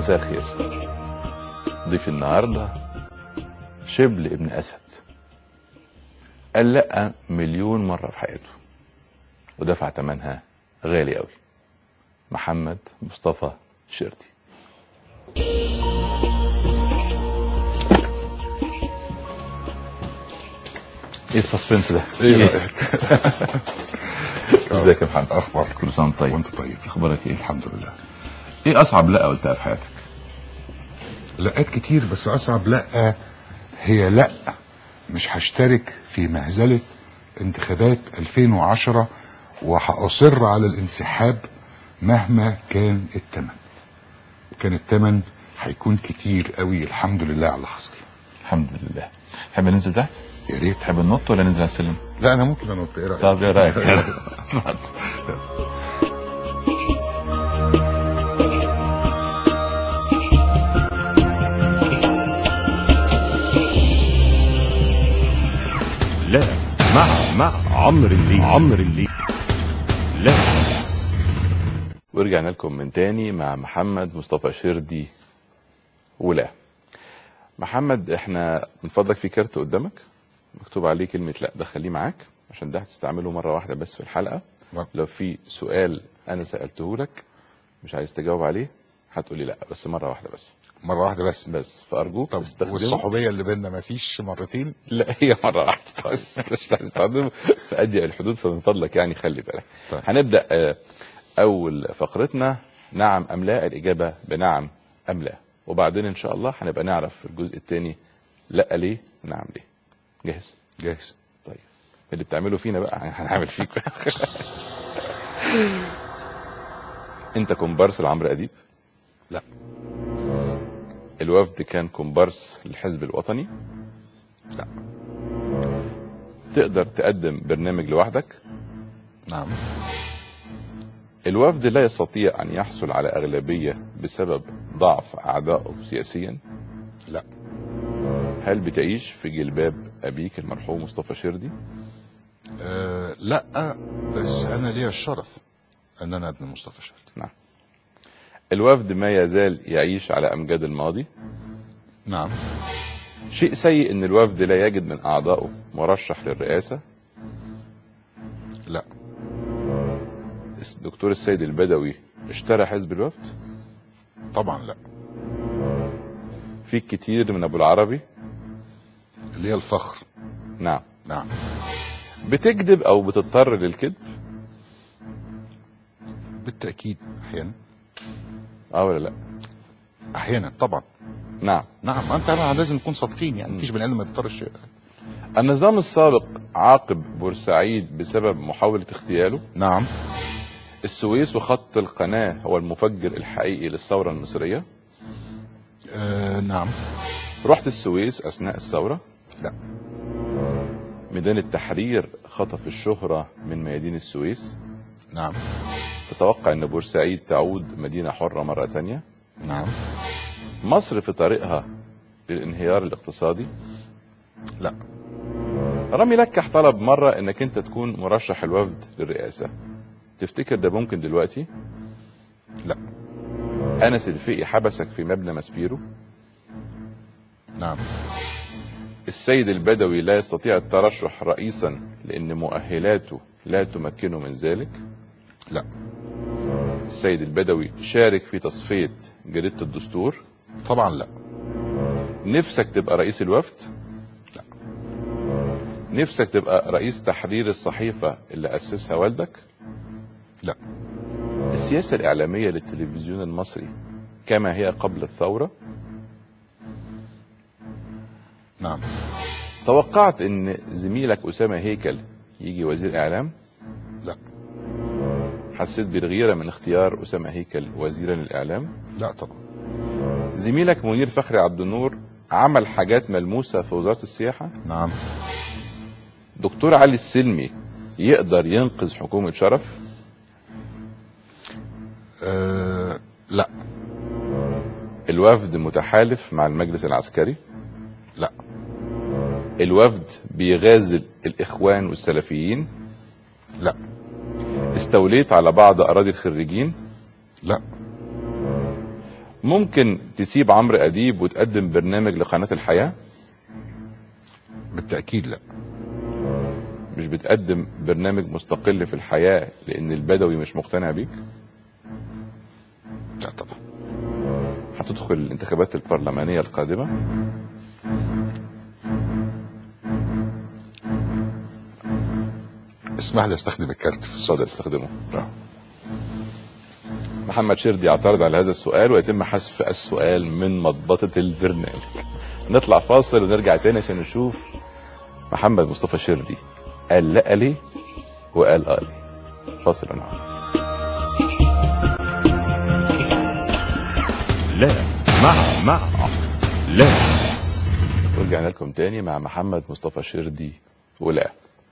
مساء الخير ضيف النهارده شبل ابن اسد قال لا مليون مره في حياته ودفع ثمنها غالي قوي محمد مصطفى شردي ايه السسبنس ده؟ ايه رايك؟ ازيك يا محمد؟ اخبار كل سنه وانت طيب وانت طيب اخبارك ايه؟ الحمد لله ايه اصعب لقه قلتها في حياتك؟ لقات كتير بس اصعب لا هي لا مش هشترك في مهزله انتخابات 2010 وهاصر على الانسحاب مهما كان الثمن وكان الثمن هيكون كتير قوي الحمد لله على اللي حصل الحمد لله تحب ننزل تحت؟ يا ريت تحب ننط ولا ننزل على السلم؟ لا انا ممكن انط ايه رايك؟ طب ايه رايك؟ اتفضل. لا مع مع عمرو الليل عمرو الليل لا ورجعنا لكم من تاني مع محمد مصطفى شردي ولا محمد احنا من فضلك في كارت قدامك مكتوب عليه كلمة لا ده خليه معاك عشان ده هتستعمله مرة واحدة بس في الحلقة نعم. لو في سؤال انا سألته لك مش عايز تجاوب عليه هتقولي لا بس مرة واحدة بس مره واحده بس بس فأرجوك طب تستخدمه والصحوبيه اللي بيننا ما فيش مرتين لا هي مرة واحدة بس مش هنستخدمه في أضيق الحدود فمن فضلك يعني خلي بالك. طيب. هنبدأ آه، أول فقرتنا نعم أم لا الإجابة بنعم أم لا وبعدين إن شاء الله هنبقى نعرف في الجزء الثاني لا ليه ونعم ليه. جاهز؟ جاهز طيب اللي بتعمله فينا بقى هنعمل فيك أنت كومبارس لعمرو أديب لا الوفد كان كومبارس للحزب الوطني لا تقدر تقدم برنامج لوحدك نعم الوفد لا يستطيع أن يحصل على أغلبية بسبب ضعف أعدائه سياسيا لا هل بتعيش في جلباب أبيك المرحوم مصطفى شردي أه لا بس انا ليا الشرف ان انا ابن مصطفى شردي نعم الوفد ما يزال يعيش على أمجاد الماضي نعم شيء سيء أن الوفد لا يجد من أعضائه مرشح للرئاسة لا الدكتور السيد البدوي اشترى حزب الوفد طبعا لا في كتير من أبو العربي ليا الفخر نعم نعم بتكذب أو بتضطر للكذب بالتاكيد احيانا اه ولا لا احيانا طبعا نعم نعم انت طبعا لازم نكون صادقين يعني مفيش بني ادم ما بيضطرش النظام السابق عاقب بورسعيد بسبب محاولة اغتياله نعم السويس وخط القناة هو المفجر الحقيقي للثورة المصرية آه نعم رحت السويس أثناء الثورة لا ميدان التحرير خطف الشهرة من ميادين السويس نعم تتوقع أن بورسعيد تعود مدينة حرة مرة تانية نعم مصر في طريقها للانهيار الاقتصادي لا رامي لكح طلب مرة انك انت تكون مرشح الوفد للرئاسة تفتكر ده ممكن دلوقتي لا انس الفقي حبسك في مبنى ماسبيرو نعم السيد البدوي لا يستطيع الترشح رئيسا لان مؤهلاته لا تمكنه من ذلك لا السيد البدوي شارك في تصفية جريدة الدستور طبعا لا نفسك تبقى رئيس الوفد لا. نفسك تبقى رئيس تحرير الصحيفة اللي أسسها والدك لا السياسة الإعلامية للتلفزيون المصري كما هي قبل الثورة نعم توقعت ان زميلك اسامه هيكل يجي وزير اعلام لا حسيت بالغيره من اختيار اسامه هيكل وزيرا للاعلام لا طبعا زميلك منير فخري عبد النور عمل حاجات ملموسه في وزاره السياحه نعم دكتور علي السلمي يقدر ينقذ حكومه شرف آه لا الوفد متحالف مع المجلس العسكري لا الوفد بيغازل الاخوان والسلفيين لا استوليت على بعض اراضي الخريجين لا ممكن تسيب عمرو اديب وتقدم برنامج لقناه الحياه بالتاكيد لا مش بتقدم برنامج مستقل في الحياه لان البدوي مش مقتنع بيك لا طبعا هتدخل الانتخابات البرلمانيه القادمه اسمح لي استخدم الكارت في الصوت اتفضل استخدمه آه. محمد شردي يعترض على هذا السؤال ويتم حذف السؤال من مضبطة البرنامج نطلع فاصل ونرجع تاني عشان نشوف محمد مصطفى شردي قال لا ليه وقال اه ليه فاصل ونعود لا مع مع لا ورجعنا لكم تاني مع محمد مصطفى شردي ولا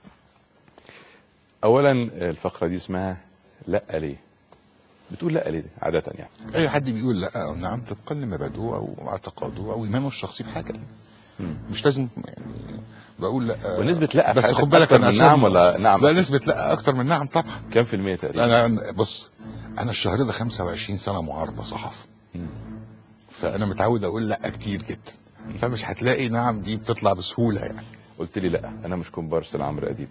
اولا الفقره دي اسمها لا ليه بتقول لا ليه عاده يعني اي حد بيقول لا أو نعم طبقا لمبادئه او اعتقاده او ايمانه الشخصي بحاجه مش لازم يعني بقول لا ونسبه لا في بس حياتك خد بالك أكتر انا من أساساً- نعم ولا نعم لا نسبه لا اكتر من نعم طبعا كام في المية تقريبا انا بص انا الشهر ده 25 سنه معارضه صحافه فانا متعود اقول لا كتير جدا فمش هتلاقي نعم دي بتطلع بسهوله يعني قلت لي لا انا مش كومبارس لعمرو اديب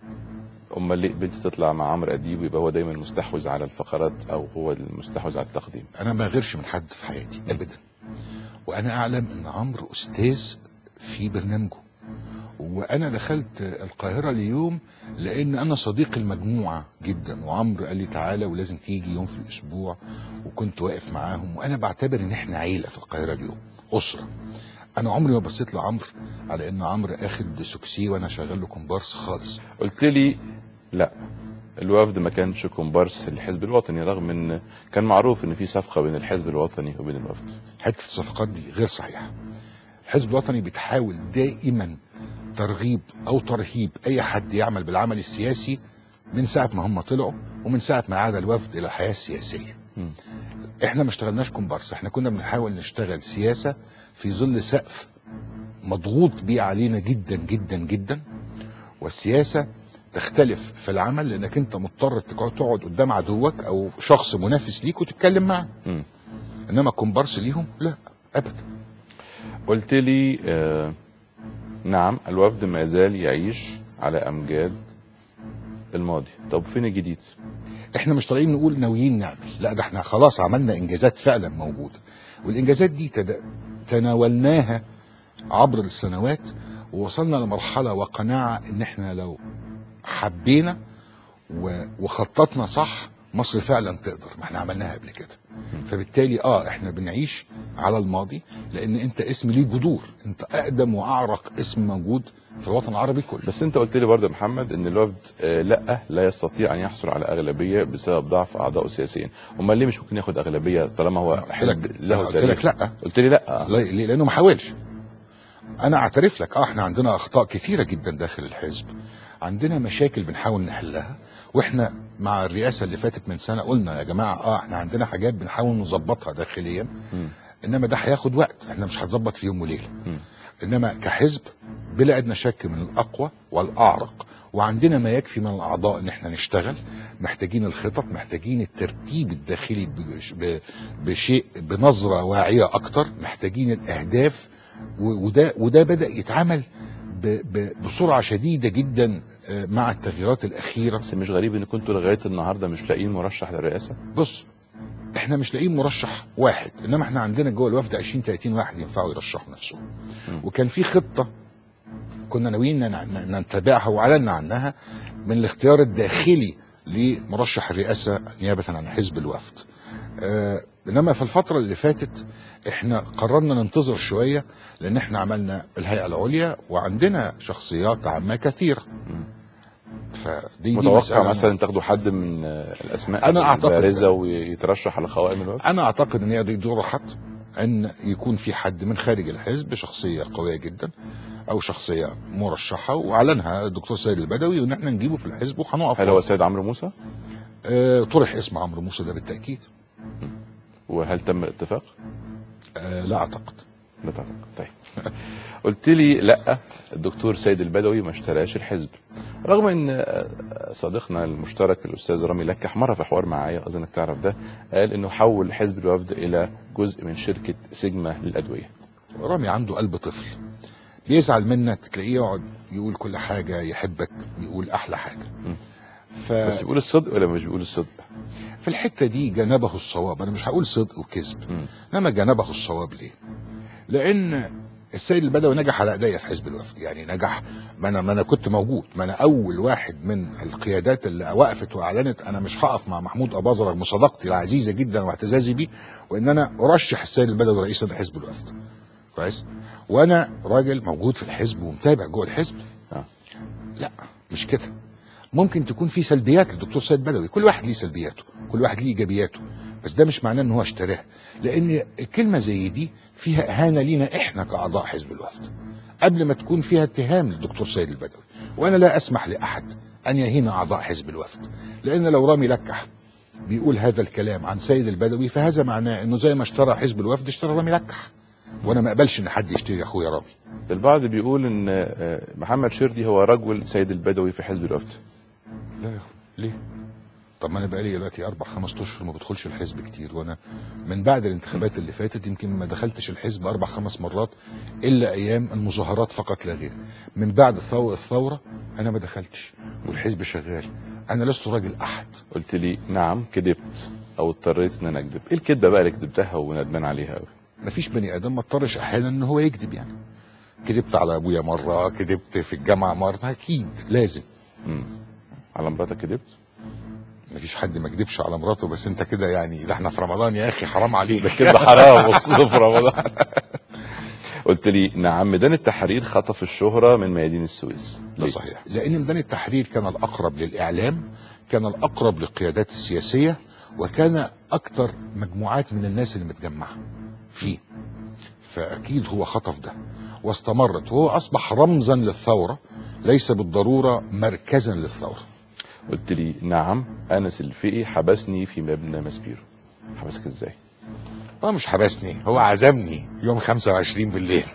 امال ليه بنتي تطلع مع عمرو اديب ويبقى هو دايما مستحوذ على الفقرات او هو المستحوذ على التقديم انا ما غيرش من حد في حياتي ابدا وانا اعلم ان عمرو استاذ في برنامجه وانا دخلت القاهره اليوم لان انا صديق المجموعه جدا وعمرو قال لي تعالى ولازم تيجي يوم في الاسبوع وكنت واقف معاهم وانا بعتبر ان احنا عيله في القاهره اليوم اسره انا عمري ما بصيت لعمرو على ان عمرو اخد سوكسي وانا شغال له كومبارس خالص قلت لي لا الوفد ما كانش كومبارس للحزب الوطني رغم ان كان معروف ان في صفقه بين الحزب الوطني وبين الوفد حته الصفقات دي غير صحيحه الحزب الوطني بتحاول دائما ترغيب او ترهيب اي حد يعمل بالعمل السياسي من ساعه ما هم طلعوا ومن ساعه ما عاد الوفد الى الحياه السياسيه احنا ما اشتغلناش كومبارس احنا كنا بنحاول نشتغل سياسه في ظل سقف مضغوط بيه علينا جدا جدا جدا والسياسه تختلف في العمل لانك انت مضطر تقعد تقعد قدام عدوك او شخص منافس ليك وتتكلم معاه مم. انما كومبارس ليهم لا ابدا قلت لي آه نعم الوفد ما يزال يعيش على امجاد الماضي طب فين الجديد احنا مش طالعين نقول ناويين نعمل لا ده احنا خلاص عملنا انجازات فعلا موجوده والانجازات دي تد... تناولناها عبر السنوات ووصلنا لمرحله وقناعه ان احنا لو حبينا و... وخططنا صح مصر فعلا تقدر ما احنا عملناها قبل كده فبالتالي اه احنا بنعيش على الماضي لان انت اسم ليه جذور انت اقدم واعرق اسم موجود في الوطن العربي كله بس انت قلت لي برضه يا محمد ان الوفد آه لا لا يستطيع ان يحصل على اغلبيه بسبب ضعف اعضائه السياسيين امال ليه مش ممكن ياخد اغلبيه طالما هو قلت حزب لك له أنا قلت تاريخ؟ لك لا قلت لي لا ليه؟ ليه؟ لانه ما حاولش انا اعترف لك اه احنا عندنا اخطاء كثيره جدا داخل الحزب عندنا مشاكل بنحاول نحلها واحنا مع الرئاسه اللي فاتت من سنه قلنا يا جماعه اه احنا عندنا حاجات بنحاول نظبطها داخليا انما ده هياخد وقت احنا مش هتظبط في يوم وليله انما كحزب بلا ادنى شك من الاقوى والاعرق وعندنا ما يكفي من الاعضاء ان احنا نشتغل محتاجين الخطط محتاجين الترتيب الداخلي بش- ب- بشيء بنظره واعيه اكتر محتاجين الاهداف و- وده وده بدا يتعمل ب- ب- بسرعه شديده جدا آه، مع التغييرات الاخيره بس مش غريب ان كنتوا لغايه النهارده مش لاقيين مرشح للرئاسه بص احنا مش لاقيين مرشح واحد انما احنا عندنا جوه الوفد 20 30 واحد ينفعوا يرشحوا نفسهم وكان في خطه كنا ناويين ن- ن- نتبعها واعلنا عنها من الاختيار الداخلي لمرشح الرئاسه نيابه عن حزب الوفد آه انما في الفتره اللي فاتت احنا قررنا ننتظر شويه لان احنا عملنا الهيئه العليا وعندنا شخصيات عامه كثيره فدي دي متوقع مسألة مثلا تاخدوا حد من آه، الاسماء أنا أعتقد- البارزه ويترشح على قوائم الوفد انا اعتقد ان هي دي دور حط ان يكون في حد من خارج الحزب شخصيه قويه جدا او شخصيه مرشحه واعلنها الدكتور سيد البدوي وان احنا نجيبه في الحزب وهنقف هل هو وراه. السيد عمرو موسى آه طرح اسم عمرو موسى ده بالتاكيد وهل تم الاتفاق آه لا اعتقد لا طبعا طيب قلت لي لا الدكتور سيد البدوي ما اشتراش الحزب رغم ان آه، صديقنا المشترك الاستاذ رامي لكح مره في حوار معايا اظنك تعرف ده قال انه حول حزب الوفد الى جزء من شركه سيجما للادويه رامي عنده قلب طفل بيزعل منك تلاقيه يقعد يقول كل حاجه يحبك يقول احلى حاجه ف... بس بيقول الصدق ولا مش بيقول الصدق في الحته دي جنبه الصواب انا مش هقول صدق وكذب انما جنبه الصواب ليه لان السيد البدوي نجح على ايديا في حزب الوفد يعني نجح ما انا ما انا كنت موجود ما انا اول واحد من القيادات اللي وقفت واعلنت انا مش هقف مع محمود اباظه رغم صداقتي العزيزه جدا واعتزازي بيه وان انا ارشح السيد البدوي رئيسا لحزب الوفد كويس وانا راجل موجود في الحزب ومتابع جوه الحزب آه. لا مش كده ممكن تكون في سلبيات للدكتور سيد بدوي كل واحد ليه سلبياته كل واحد ليه ايجابياته بس ده مش معناه ان هو اشتراها لان الكلمه زي دي فيها اهانه لينا احنا كاعضاء حزب الوفد قبل ما تكون فيها اتهام للدكتور سيد البدوي وانا لا اسمح لاحد ان يهين اعضاء حزب الوفد لان لو رامي لكح بيقول هذا الكلام عن سيد البدوي فهذا معناه انه زي ما اشترى حزب الوفد اشترى رامي لكح وانا ما اقبلش ان حد يشتري اخويا رامي البعض بيقول ان آه، محمد شردي هو رجل سيد البدوي في حزب الوفد لا يا أخو، ليه؟ طب ما انا بقالي دلوقتي اربع خمس اشهر ما بدخلش الحزب كتير وانا من بعد الانتخابات اللي فاتت يمكن ما دخلتش الحزب اربع خمس مرات الا ايام المظاهرات فقط لا غير من بعد الثو- الثوره انا ما دخلتش والحزب شغال انا لست راجل احد قلت لي نعم كذبت او اضطريت ان انا اكذب ايه الكذبه بقى اللي كذبتها وندمان عليها قوي مفيش بني ادم ما اضطرش احيانا ان هو يكذب يعني كذبت على ابويا مره كذبت في الجامعه مره اكيد لازم على مراتك كذبت مفيش حد ما كذبش على مراته بس انت كده يعني ده احنا في رمضان يا اخي حرام عليك كده حرام وخصوصا في رمضان قلت لي نعم ميدان التحرير خطف الشهرة من ميادين السويس ده ليه؟ صحيح لان ميدان التحرير كان الاقرب للاعلام كان الاقرب للقيادات السياسيه وكان اكثر مجموعات من الناس اللي متجمعه فيه فاكيد هو خطف ده واستمرت وهو اصبح رمزا للثوره ليس بالضروره مركزا للثوره قلت لي نعم انس الفقي حبسني في مبنى مسبيرو حبسك ازاي هو مش حبسني هو عزمني يوم 25 بالليل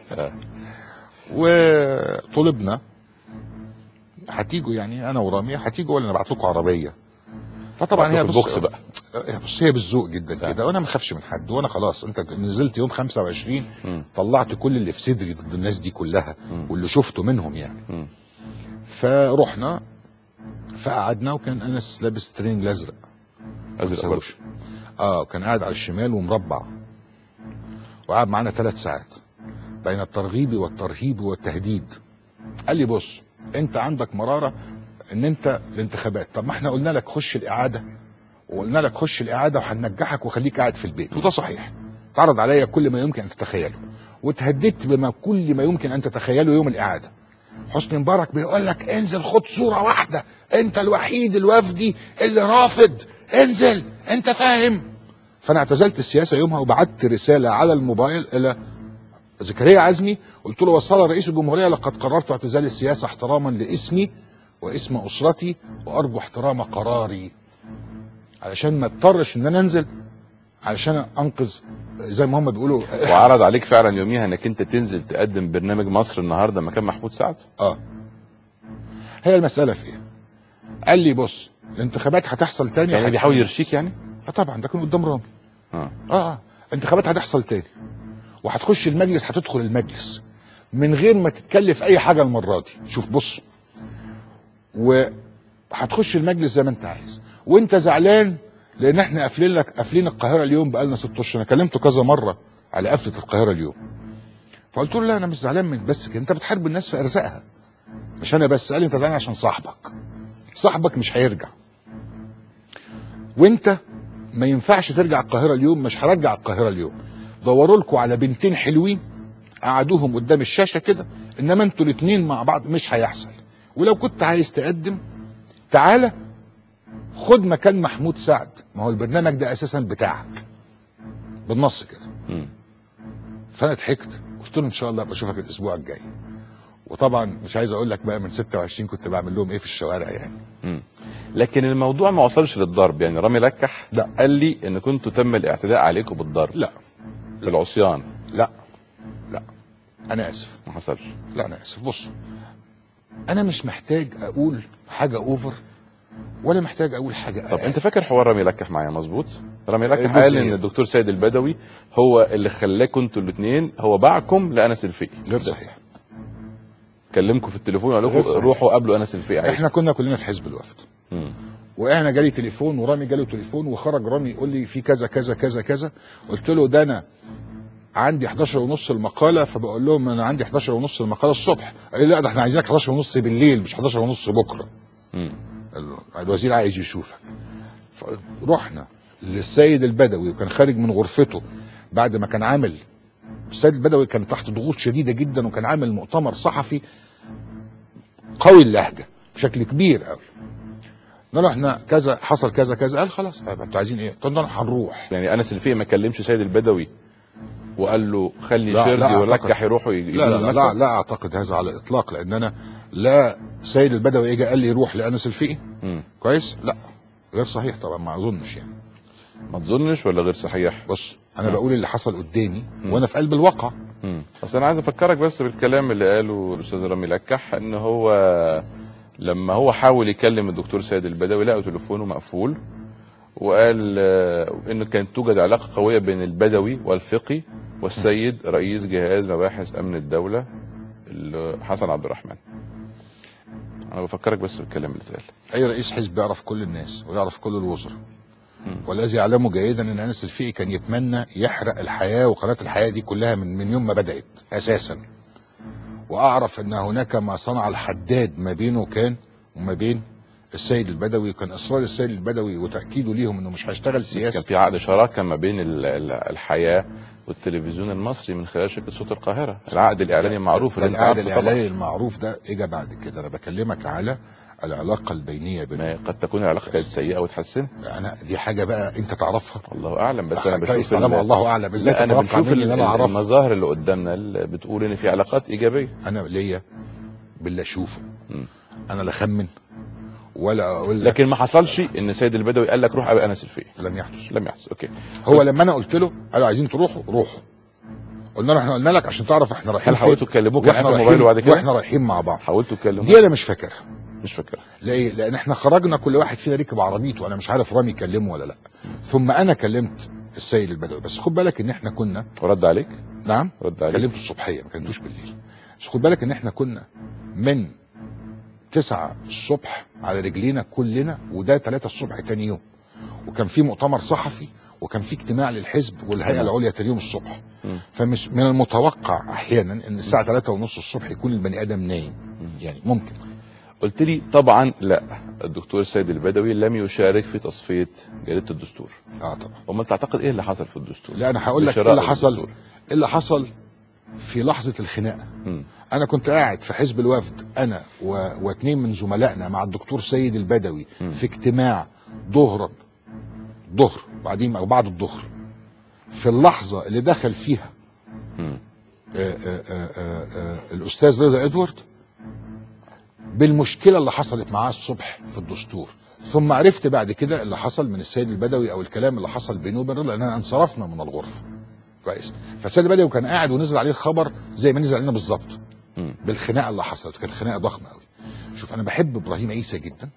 وطلبنا هتيجوا يعني انا ورامي هتيجوا ولا نبعت لكم عربيه فطبعا هي بعت لكم بص البوكس بقى. بص هي بالذوق جدا كده وانا ما اخافش من حد وانا خلاص انت نزلت يوم 25 طلعت كل اللي في صدري ضد الناس دي كلها واللي شفته منهم يعني فرحنا فقعدنا وكان انس لابس ترينج الازرق ازرق برضه. تسوش اه كان قاعد على الشمال ومربع وقعد معانا ثلاث ساعات بين الترغيب والترهيب والتهديد قال لي بص انت عندك مراره ان انت الانتخابات طب ما احنا قلنا لك خش الاعاده وقلنا لك خش الاعاده وهننجحك وخليك قاعد في البيت وده صحيح تعرض عليا كل ما يمكن ان تتخيله وتهددت بما كل ما يمكن ان تتخيله يوم الاعاده حسني مبارك بيقول لك انزل خد صوره واحده انت الوحيد الوفدي اللي رافض انزل انت فاهم فانا اعتزلت السياسه يومها وبعت رساله على الموبايل الى زكريا عزمي قلت له وصل رئيس الجمهوريه لقد قررت اعتزال السياسه احتراما لاسمي واسم اسرتي وارجو احترام قراري علشان ما اضطرش ان انا انزل علشان انقذ زي ما هم بيقولوا وعرض عليك فعلا يوميها انك انت تنزل تقدم برنامج مصر النهارده مكان محمود سعد اه هي المساله في ايه؟ قال لي بص الانتخابات هتحصل تاني يعني هت- بيحاول يرشيك يعني اه طبعا ده كان قدام رامي اه اه اه انتخابات هتحصل تاني وهتخش المجلس هتدخل المجلس من غير ما تتكلف اي حاجه المره دي شوف بص وهتخش المجلس زي ما انت عايز وانت زعلان لان احنا قافلين لك قافلين القاهره اليوم بقالنا ست اشهر انا كلمته كذا مره على قفله القاهره اليوم فقلت له لا انا مش زعلان من بس كده انت بتحارب الناس في ارزاقها مش انا بس قال لي انت زعلان عشان صاحبك صاحبك مش هيرجع وانت ما ينفعش ترجع القاهره اليوم مش هرجع القاهره اليوم دوروا لكم على بنتين حلوين قعدوهم قدام الشاشه كده انما انتوا الاثنين مع بعض مش هيحصل ولو كنت عايز تقدم تعالى خد مكان محمود سعد ما هو البرنامج ده اساسا بتاعك بالنص كده مم. فانا ضحكت قلت له ان شاء الله بشوفك الاسبوع الجاي وطبعا مش عايز اقول لك بقى من 26 كنت بعمل لهم ايه في الشوارع يعني لكن الموضوع ما وصلش للضرب يعني رامي لكح لا. قال لي ان كنتوا تم الاعتداء عليكم بالضرب لا بالعصيان لا لا انا اسف ما حصلش لا انا اسف بص انا مش محتاج اقول حاجه اوفر ولا محتاج اقول حاجه طب انت فاكر حوار رامي لكح معايا مظبوط رامي لك الجزء قال إيه؟ ان الدكتور سيد البدوي هو اللي خلاكم انتوا الاثنين هو باعكم لانس الفقي غير صحيح كلمكم في التليفون وقال غير لكم صحيح. روحوا قابلوا انس الفقي عايز. احنا كنا كلنا في حزب الوفد مم. واحنا جالي تليفون ورامي جاله تليفون وخرج رامي يقول لي في كذا كذا كذا كذا قلت له ده انا عندي 11 ونص المقاله فبقول لهم انا عندي 11 ونص المقاله الصبح قال لي لا ده احنا عايزينك 11 ونص بالليل مش 11 ونص بكره مم. ال- الوزير عايز يشوفك فرحنا للسيد البدوي وكان خارج من غرفته بعد ما كان عامل السيد البدوي كان تحت ضغوط شديده جدا وكان عامل مؤتمر صحفي قوي اللهجه بشكل كبير قوي قلنا له احنا كذا حصل كذا كذا قال خلاص طيب انتوا عايزين ايه؟ قلنا له هنروح يعني انس الفقي ما كلمش سيد البدوي وقال له خلي لا، شردي لا ولكح أعتقد- يروحوا لا يجيبوا لا لا, لا المكتب؟ لا اعتقد هذا على الاطلاق لان انا لا سيد البدوي اجى قال لي روح لانس الفقي مم. كويس؟ لا غير صحيح طبعا ما اظنش يعني ما تظنش ولا غير صحيح؟ بص انا بقول اللي حصل قدامي وانا في قلب الواقع مم. اصل انا عايز افكرك بس بالكلام اللي قاله الاستاذ رامي لكح ان هو لما هو حاول يكلم الدكتور سيد البدوي لقى تليفونه مقفول وقال آه، انه كانت توجد علاقه قويه بين البدوي والفقي والسيد رئيس جهاز مباحث امن الدوله ال- حسن عبد الرحمن انا بفكرك بس بالكلام اللي اتقال اي رئيس حزب يعرف كل الناس ويعرف كل الوزراء والذي يعلمه جيدا ان انس الفقي كان يتمنى يحرق الحياه وقناه الحياه دي كلها من من يوم ما بدات اساسا واعرف ان هناك ما صنع الحداد ما بينه كان وما بين السيد البدوي كان اصرار السيد البدوي وتاكيده ليهم انه مش هيشتغل بس كان سياسه في عقد شراكه ما بين ال- ال- الحياه والتلفزيون المصري من خلال شركه صوت القاهره العقد الاعلاني المعروف ده اللي انت العقد عارفه طبعا الاعلاني المعروف ده اجى بعد كده انا بكلمك على العلاقه البينيه بينهم ما قد تكون العلاقه كانت سيئه واتحسنت انا دي حاجه بقى انت تعرفها الله اعلم بس انا كويس بشوف طالما ال- الله اعلم ازاي لا انا تتوقع بنشوف مني ال- ان انا اعرفها المظاهر اللي قدامنا اللي بتقول ان في علاقات ايجابيه انا ليا باللي اشوفه انا لا اخمن ولا اقول لك لكن ما حصلش ان سيد البدوي قال لك روح ابي انس الفقي لم يحدث لم يحصل اوكي هو لما انا قلت له قالوا عايزين تروحوا روحوا قلنا له احنا قلنا لك عشان تعرف احنا رايحين هل حاولتوا فين تكلموه كان واحنا قافل رايحين موبايله بعد كده؟ واحنا رايحين مع بعض حاولتوا تكلموا دي انا مش فاكرها مش فاكر ليه؟ لان احنا خرجنا كل واحد فينا ركب عربيته انا مش عارف رامي كلمه ولا لا ثم انا كلمت السيد البدوي بس خد بالك ان احنا كنا ورد عليك نعم رد عليك كلمته الصبحيه ما كلمتوش بالليل بس خد بالك ان احنا كنا من تسعة الصبح على رجلينا كلنا وده ثلاثة الصبح تاني يوم وكان في مؤتمر صحفي وكان في اجتماع للحزب والهيئة العليا تاني يوم الصبح فمش من المتوقع احيانا ان الساعة ثلاثة ونص الصبح يكون البني ادم نايم يعني ممكن قلت لي طبعا لا الدكتور سيد البدوي لم يشارك في تصفيه جريده الدستور اه طبعا امال تعتقد ايه اللي حصل في الدستور لا انا هقول لك ايه بشراء اللي حصل الدستور. ايه اللي حصل في لحظه الخناقه مم. انا كنت قاعد في حزب الوفد انا و... واثنين من زملائنا مع الدكتور سيد البدوي في اجتماع ظهرا ظهر بعدين او بعد الظهر في اللحظه اللي دخل فيها مم. آآ آآ آآ آآ الاستاذ رضا ادوارد بالمشكله اللي حصلت معاه الصبح في الدستور ثم عرفت بعد كده اللي حصل من السيد البدوي او الكلام اللي حصل بينه وبين رضا لاننا انصرفنا من الغرفه كويس فالسيد البدوي كان قاعد ونزل عليه الخبر زي ما نزل علينا بالظبط مم. بالخناقه اللي حصلت كانت خناقه ضخمه قوي شوف انا بحب ابراهيم عيسى جدا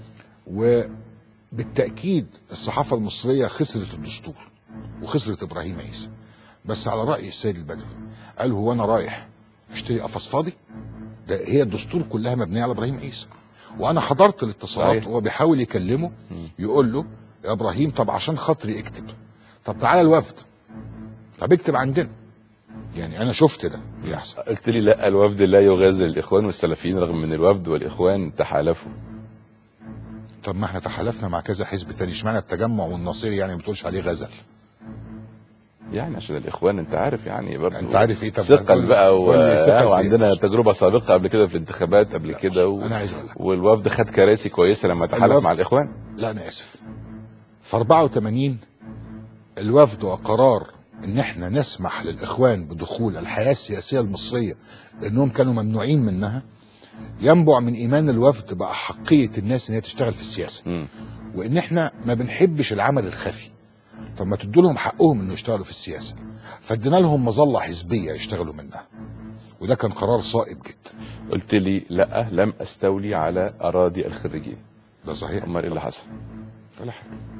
وبالتاكيد الصحافه المصريه خسرت الدستور وخسرت ابراهيم عيسى بس على راي السيد البدوي قال هو انا رايح اشتري قفص فاضي ده هي الدستور كلها مبنيه على ابراهيم عيسى وانا حضرت الاتصالات صحيح. وهو بيحاول يكلمه يقول له يا ابراهيم طب عشان خاطري اكتب طب تعالى الوفد طب اكتب عندنا يعني انا شفت ده بيحصل قلت لي لا الوفد لا يغازل الاخوان والسلفيين رغم ان الوفد والاخوان تحالفوا طب ما احنا تحالفنا مع كذا حزب تاني اشمعنى التجمع والنصير يعني ما بتقولش عليه غزل يعني عشان الاخوان انت عارف يعني برضه انت عارف ايه طب ثقل قول- بقى و... قول لي ثقل في وعندنا إيه؟ تجربه سابقه قبل كده في الانتخابات قبل كده و... انا عايز اقول لك والوفد خد كراسي كويسه لما تحالف الوفد- مع الاخوان لا انا اسف في 84 الوفد وقرار ان احنا نسمح للاخوان بدخول الحياه السياسيه المصريه لانهم كانوا ممنوعين منها ينبع من ايمان الوفد باحقيه الناس ان هي تشتغل في السياسه مم. وان احنا ما بنحبش العمل الخفي طب ما تدوا لهم حقهم انه يشتغلوا في السياسه فادينا لهم مظله حزبيه يشتغلوا منها وده كان قرار صائب جدا قلت لي لا لم استولي على اراضي الخريجين ده صحيح امال ايه اللي حصل ولا حاجه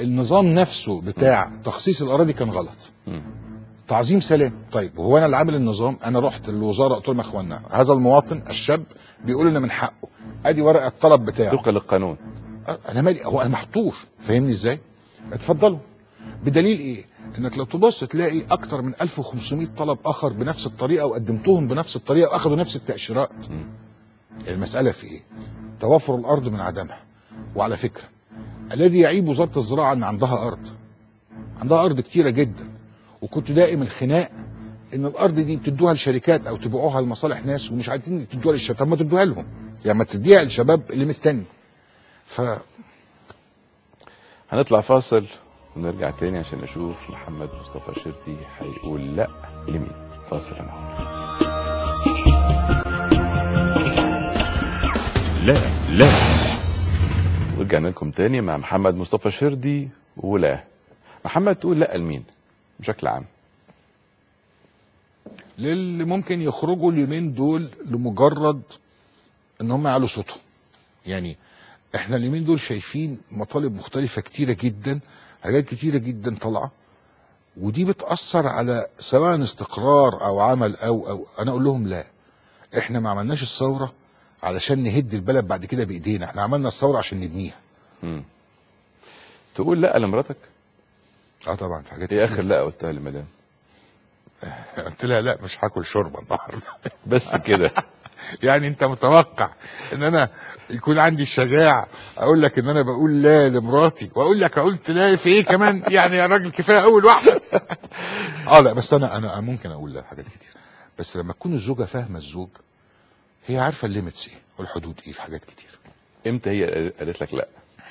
النظام نفسه بتاع تخصيص الاراضي كان غلط تعظيم سلام طيب هو انا اللي عامل النظام انا رحت للوزاره قلت لهم يا اخوانا هذا المواطن الشاب بيقول ان من حقه ادي ورقه الطلب بتاعه طبقا للقانون انا مالي هو انا محطوط فاهمني ازاي اتفضلوا بدليل ايه انك لو تبص تلاقي اكتر من 1500 طلب اخر بنفس الطريقه وقدمتهم بنفس الطريقه واخدوا نفس التاشيرات المساله في ايه توفر الارض من عدمها وعلى فكره الذي يعيب وزاره الزراعه ان عندها ارض عندها ارض كتيره جدا وكنت دائم الخناق ان الارض دي بتدوها لشركات او تبيعوها لمصالح ناس ومش عايزين تدوها للشباب طب ما تدوها لهم يعني ما تديها للشباب اللي مستني ف هنطلع فاصل ونرجع تاني عشان نشوف محمد مصطفى شردي هيقول لا لمين فاصل انا هون. لا لا ورجعنا لكم تاني مع محمد مصطفى شردي ولا محمد تقول لا لمين بشكل عام للي ممكن يخرجوا اليومين دول لمجرد ان هم يعلوا صوتهم يعني احنا اليومين دول شايفين مطالب مختلفة كتيرة جدا حاجات كتيرة جدا طالعة ودي بتأثر على سواء استقرار او عمل او او انا اقول لهم لا احنا ما عملناش الثورة علشان نهد البلد بعد كده بايدينا احنا عملنا الثورة عشان نبنيها تقول لا لمراتك اه طبعا في حاجات ايه كتير. اخر لا قلتها لمدام قلت لها لا مش هاكل شوربه النهارده بس كده يعني انت متوقع ان انا يكون عندي الشجاعه اقول لك ان انا بقول لا لمراتي واقول لك قلت لا في ايه كمان يعني يا راجل كفايه اول واحده اه لا بس انا انا ممكن اقول لا حاجات كتير بس لما تكون الزوجه فاهمه الزوج هي عارفه الليميتس ايه والحدود ايه في حاجات كتير امتى هي قالت لك لا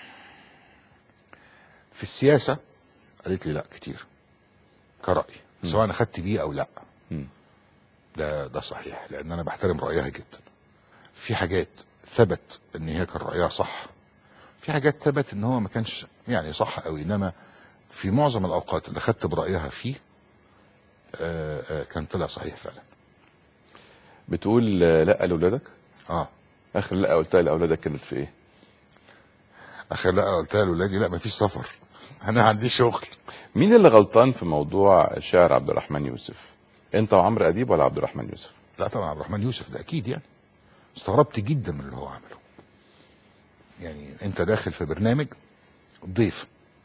في السياسه قالت لي لا كتير كرأي سواء انا خدت بيه او لا ده ده صحيح لان انا بحترم رايها جدا في حاجات ثبت ان هي كان رايها صح في حاجات ثبت ان هو ما كانش يعني صح قوي انما في معظم الاوقات اللي خدت برايها فيه آه آه كان طلع صحيح فعلا بتقول آه، لا لاولادك اه اخر لا قلتها لاولادك كانت في ايه اخر لا قلتها لاولادي لا مفيش سفر انا عندي شغل مين اللي غلطان في موضوع شعر عبد الرحمن يوسف انت وعمرو اديب ولا عبد الرحمن يوسف لا طبعا عبد الرحمن يوسف ده اكيد يعني استغربت جدا من اللي هو عمله يعني انت داخل في برنامج ضيف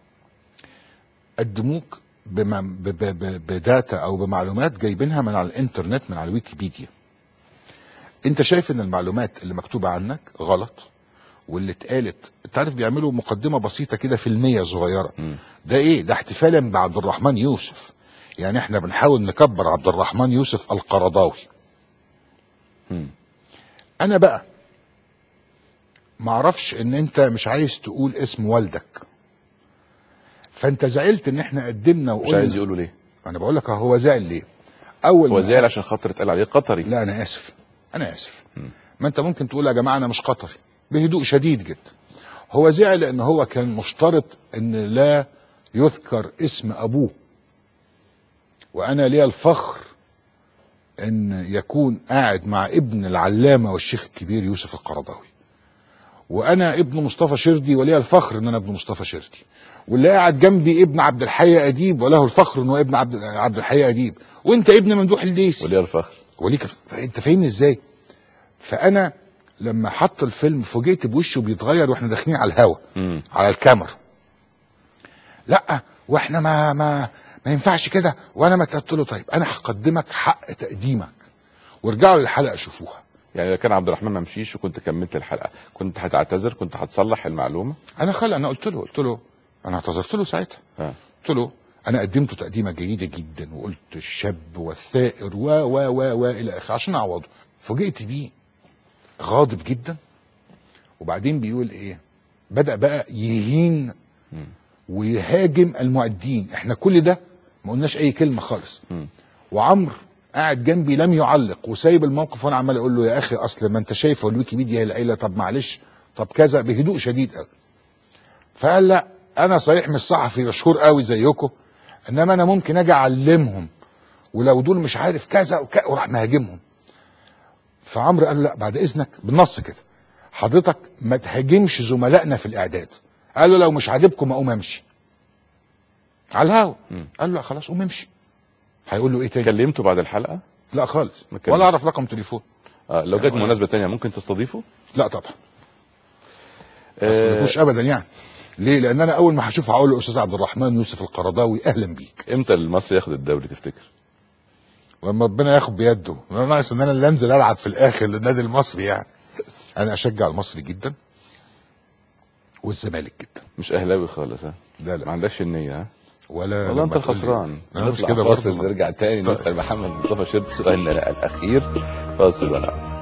قدموك بما ب- ب- ب- بداتا او بمعلومات جايبينها من على الانترنت من على الويكيبيديا انت شايف ان المعلومات اللي مكتوبه عنك غلط واللي اتقالت انت عارف بيعملوا مقدمه بسيطه كده فيلميه صغيره ده ايه ده احتفالا بعبد الرحمن يوسف يعني احنا بنحاول نكبر عبد الرحمن يوسف القرضاوي انا بقى ما اعرفش ان انت مش عايز تقول اسم والدك فانت زعلت ان احنا قدمنا مش وقلنا عايز يقولوا ليه انا بقول لك هو زعل ليه اول هو ما زعل عشان خاطر اتقال عليه قطري لا انا اسف انا اسف ما انت ممكن تقول يا جماعه انا مش قطري بهدوء شديد جدا هو زعل ان هو كان مشترط ان لا يذكر اسم ابوه وانا لي الفخر ان يكون قاعد مع ابن العلامه والشيخ الكبير يوسف القرضاوي وانا ابن مصطفى شردي ولي الفخر ان انا ابن مصطفى شردي واللي قاعد جنبي ابن عبد الحي اديب وله الفخر انه ابن عبد عبد الحي اديب وانت ابن ممدوح الليثي وليه الفخر وليك انت فاهمني ازاي فانا لما حط الفيلم فوجئت بوشه بيتغير واحنا داخلين على الهوا على الكاميرا لا واحنا ما ما ما ينفعش كده وانا ما قلت له طيب انا هقدمك حق تقديمك وارجعوا للحلقه شوفوها يعني لو كان عبد الرحمن ما مشيش وكنت كملت الحلقه كنت هتعتذر كنت هتصلح المعلومه انا خلى انا قلت له قلت له انا اعتذرت له ساعتها ها. قلت له انا قدمته تقديمه جيده جدا وقلت الشاب والثائر و و و و الى اخره عشان اعوضه فوجئت بيه غاضب جدا وبعدين بيقول ايه بدا بقى يهين ويهاجم المعدين احنا كل ده ما قلناش اي كلمه خالص وعمرو قاعد جنبي لم يعلق وسايب الموقف وانا عمال اقول له يا اخي اصل ما انت شايف الويكيبيديا هي اللي قايله طب معلش طب كذا بهدوء شديد قوي فقال لا انا صحيح مش صحفي مشهور قوي زيكم انما انا ممكن اجي اعلمهم ولو دول مش عارف كذا وكذا وراح مهاجمهم فعمرو قال له لا بعد اذنك بالنص كده حضرتك ما تهاجمش زملائنا في الاعداد قال له لو مش عاجبكم اقوم امشي على الهوا مم. قال له لا خلاص قوم امشي هيقول له ايه تاني كلمته بعد الحلقه لا خالص ما كلمش. ولا اعرف رقم تليفون آه لو جت مناسبه تانية ممكن تستضيفه لا طبعا ما آه استضيفوش ابدا يعني ليه لان انا اول ما هشوفه هقول له استاذ عبد الرحمن يوسف القرضاوي اهلا بيك امتى المصري ياخد الدوري تفتكر لما ربنا ياخد بيده انا ناقص ان انا اللي انزل العب في الاخر للنادي المصري يعني انا اشجع المصري جدا والزمالك جدا مش اهلاوي خالص ها لا ما لا عندكش النيه ها ولا والله لما انت تقول لي- الخسران انا مش نطلع كده فاصل برضه نرجع تاني طيب. نسال محمد مصطفى شرط سؤالنا الاخير فاصل ونعود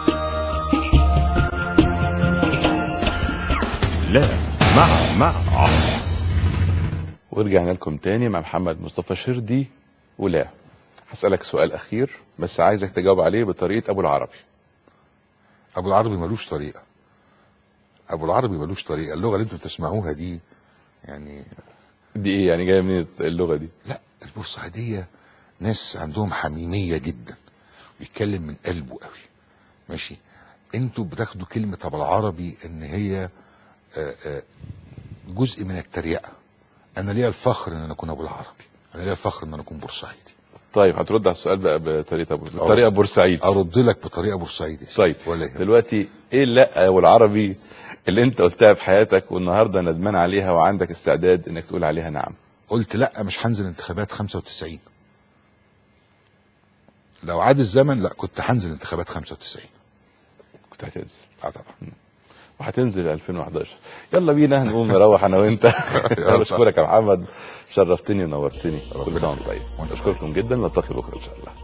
لا مع مع عمرو ورجعنا لكم تاني مع محمد مصطفى شردي ولا هسألك سؤال أخير بس عايزك تجاوب عليه بطريقة أبو العربي ابو العربي ملوش طريقه ابو العربي ملوش طريقه اللغه اللي انتوا بتسمعوها دي يعني دي إيه يعني جاية منين اللغة دي لا البورسعيديه ناس عندهم حميميه جدا بيتكلم من قلبه قوي ماشي انتوا بتاخدوا كلمه ابو العربي ان هي آه، آه، جزء من التريقه انا ليا الفخر ان انا اكون ابو العربي انا ليا الفخر ان انا اكون بورسعيدي طيب هترد على السؤال بقى بطريقة أبو بطريقة بورسعيد ارد لك بطريقه بورسعيدي طيب ولا يهمك. دلوقتي إيه اللأ والعربي اللي أنت قلتها في حياتك والنهاردة ندمان عليها وعندك استعداد إنك تقول عليها نعم قلت لا مش هنزل انتخابات 95 لو عاد الزمن لا كنت هنزل انتخابات 95 كنت هتنزل اه طبعا وهتنزل 2011 يلا بينا نقوم نروح انا وانت انا بشكرك يا محمد شرفتني ونورتني كل سنه وانت طيب وانت طيب. بشكركم جدا نلتقي بكره ان شاء الله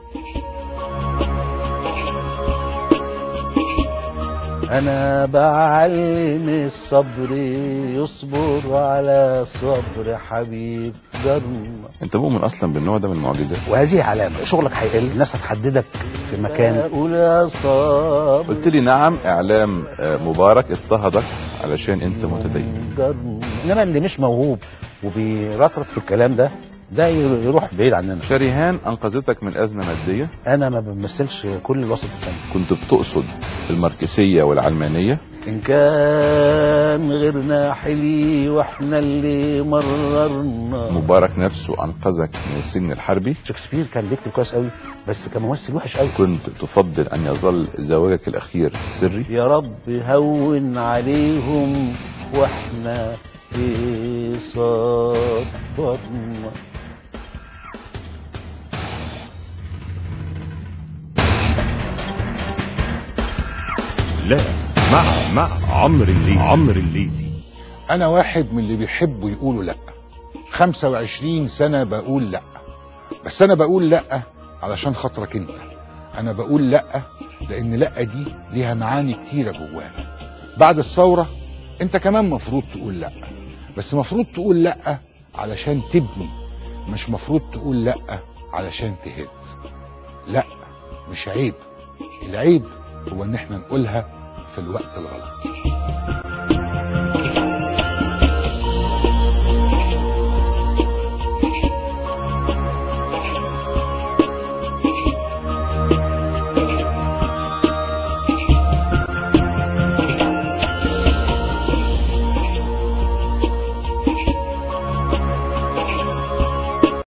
أنا بعلم الصبر يصبر على صبر حبيب جرنا انت مؤمن اصلا بالنوع ده من المعجزات وهذه علامة شغلك هيقل الناس هتحددك في مكان أقول يا صبر قلت لي نعم اعلام آه، مبارك اضطهدك علشان انت متدين جرنا إنما اللي مش موهوب وبيرطرط في الكلام ده ده يروح بعيد عننا شريهان انقذتك من ازمه ماديه أنا ما بمثلش كل الوسط الفني كنت بتقصد الماركسيه والعلمانيه إن كان غيرنا حلي وإحنا اللي مررنا مبارك نفسه انقذك من السجن الحربي شكسبير كان بيكتب كويس قوي بس كممثل وحش قوي كنت تفضل ان يظل زواجك الاخير سري يا رب هون عليهم واحنا في صبرنا لا مع مع عمرو الليثي عمرو الليثي انا واحد من اللي بيحبوا يقولوا لا 25 سنه بقول لا بس انا بقول لا علشان خاطرك انت انا بقول لا لان لا دي ليها معاني كتيره جوانا بعد الثوره انت كمان مفروض تقول لا بس مفروض تقول لا علشان تبني مش مفروض تقول لا علشان تهد لا مش عيب العيب هو ان احنا نقولها في الوقت الغلط